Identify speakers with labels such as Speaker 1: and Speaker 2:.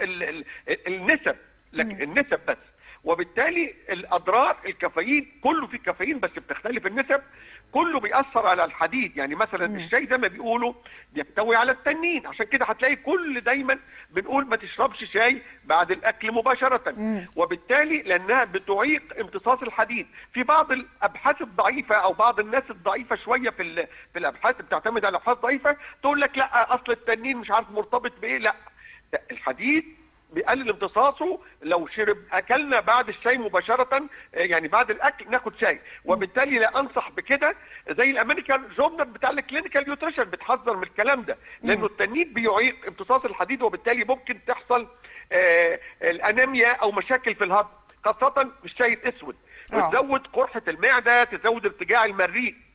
Speaker 1: ال ال النسب لكن النسب بس وبالتالي الاضرار الكافيين كله فيه كافيين بس بتختلف النسب كله بيأثر على الحديد يعني مثلا
Speaker 2: مم.
Speaker 1: الشاي زي ما بيقولوا بيحتوي على التنين عشان كده هتلاقي كل دايما بنقول ما تشربش شاي بعد الاكل مباشره
Speaker 2: مم.
Speaker 1: وبالتالي لانها بتعيق امتصاص الحديد في بعض الابحاث الضعيفه او بعض الناس الضعيفه شويه في ال- في الابحاث بتعتمد على ابحاث ضعيفه تقول لك لا اصل التنين مش عارف مرتبط بايه لا ده الحديد بيقلل امتصاصه لو شرب اكلنا بعد الشاي مباشره آه، يعني بعد الاكل ناخد شاي وبالتالي لا انصح بكده زي الامريكان جورنال بتاع الكلينيكال نيوتريشن بتحذر من الكلام ده لانه التنين بيعيق امتصاص الحديد وبالتالي ممكن تحصل آه، الانيميا او مشاكل في الهضم خاصه في الشاي الاسود
Speaker 2: آه.
Speaker 1: وتزود قرحه المعده تزود ارتجاع المريء